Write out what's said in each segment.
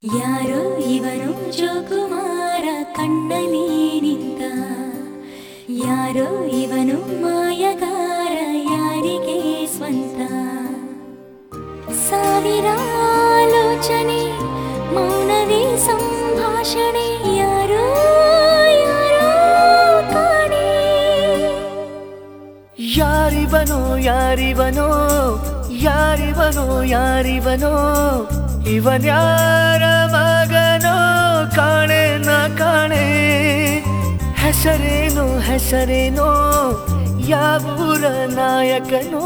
ಯಾರೋ ಇವನು ಜೋಕುಮಾರ ಕಣ್ಣಲ್ಲಿ ನಿಂತ ಯಾರೋ ಇವನು ಮಾಯಗಾರ ಯಾರಿಗೆ ಸ್ವಂತ ಸಾವಿರ ಆಲೋಚನೆ ಮೌನವೇ ಸಂಭಾಷಣೆ ಯಾರೋ ಯಾರೋ ಕಾಣೆ ಯಾರಿವನೋ ಯಾರಿವನೋ ಯಾರಿವನೋ ಯಾರಿವನೋ ಇವನ್ಯಾರ ಮಗನೋ ಕಾಣೆ ನ ಕಾಣೆ ಹೆಸರೇನೋ ಹೆಸರೇನೋ ಯಾವೂರ ನಾಯಕನೋ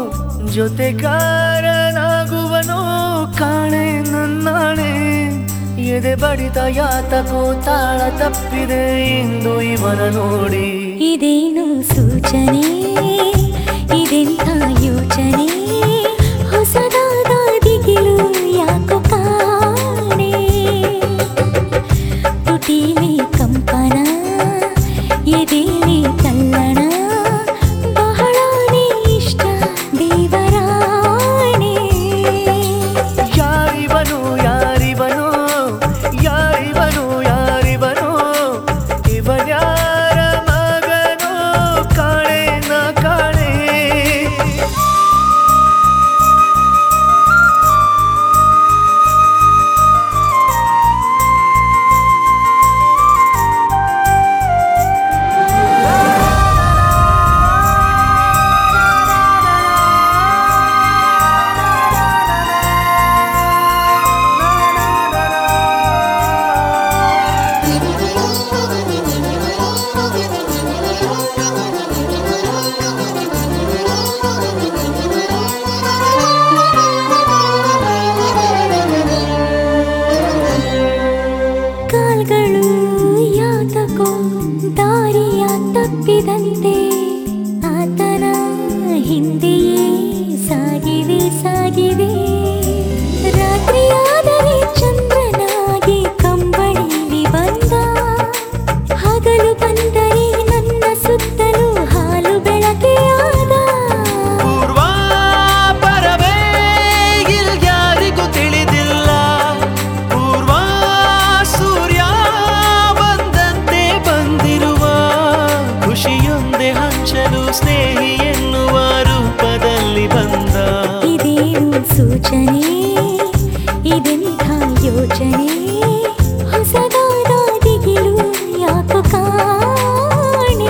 ಜೊತೆಗಾರನಾಗುವನೋ ಕಾಣೆ ನನ್ನಾಣೆ ಎದೆ ಬಡಿತ ಯಾತಕೋ ತಾಳ ತಪ್ಪಿದೆ ಇಂದು ಇವನ ನೋಡಿ ಇದೇನು ಸೂಚನೆ ಇದೆಂಥ ಯೋಚನೆ ಹೊಸದಾದ ದಿಗಿಲು ಯಾಕೋ ಕಾಣೆ ತುಟಿಲಿ ಕಂಪನ ಎದೆಲಿ ತಲ್ಲಣ ಬಹಳನೇ ಇಷ್ಟ ದೇವರಾಣೆ ಯಾರಿವನು ಯಾರಿವನು ಯಾರಿವನು ಯಾರಿವನು ಇವನ್ಯಾರ ಮಗನೋ ಕಾಣೆ ನ ಕಾಣೆ ಕಾಲ್ಗಳು ಯಾತಕೋ ದಾರಿಯ ತಪ್ಪಿದಂತೆ ಆತನ ಹಿಂದೆಯೇ ಸಾಗಿವೆ ಸಾಗಿವೆ ರಾತ್ರಿಯಾದರೆ ಚಂದ್ರನಾಗಿ ಕಂಬಳಿಲಿ ಬಂದ ಹಗಲು ಬಂದರೆ ನನ್ನ ಸುತ್ತಲೂ ಹಾಲು ಬೆಳಕೆ ಆದ ಪೂರ್ವ ಪರವೇ ಇಲ್ ಯಾರಿಗೂ ತಿಳಿದಿಲ್ಲ ಪೂರ್ವ ಸೂರ್ಯ ಬಂದಂತೆ ಬಂದಿರುವ ಖುಷಿಯೊಂದೆ ಹಂಚಲು ಸ್ನೇಹಿ ಎನ್ನುವ ರೂಪದಲ್ಲಿ ಬಂದ ಇದೇನು ಸೂಚನೆ ಇದೆಂಥ ಯೋಚನೆ ಹೊಸದಾದ ದಿಗಿಲು ಯಾಕೋ ಕಾಣೆ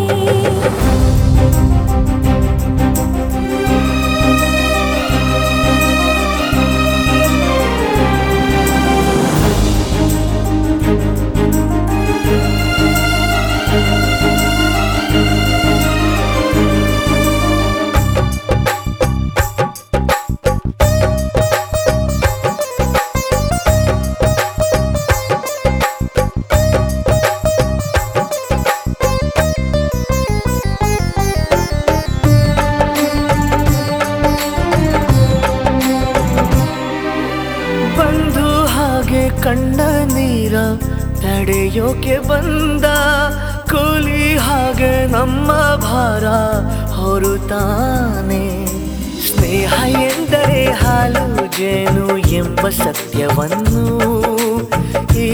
ಬಂದು ಹಾಗೆ ಕಣ್ಣ ನೀರ ತಡೆಯೋಕೆ ಬಂದ ಕೂಲಿ ಹಾಗೆ ನಮ್ಮ ಭಾರ ಹೊರುತ್ತಾನೆ ಸ್ನೇಹ ಎಂದರೆ ಹಾಲು ಜೇನು ಎಂಬ ಸತ್ಯವನ್ನು ಈ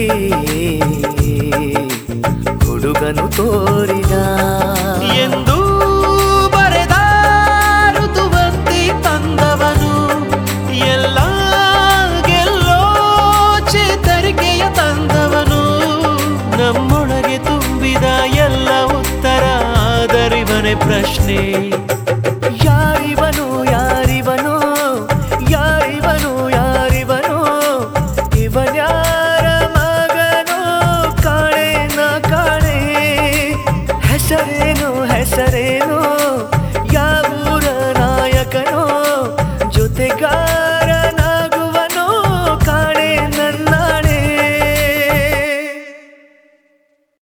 ಹುಡುಗನು ತೋರಿದ ಎಂದು ಬರೆದ ಋತುವಂತಿ ತಂದವನು ಎಲ್ಲ ಗೆಲ್ಲೋ ಚೇತರಿಕೆಯ ತಂದವನು ನಮ್ಮೊಳಗೆ ತುಂಬಿದ ಎಲ್ಲ ಉತ್ತರ ಆದರಿವನೇ ಪ್ರಶ್ನೆ ಯಾರಿವನು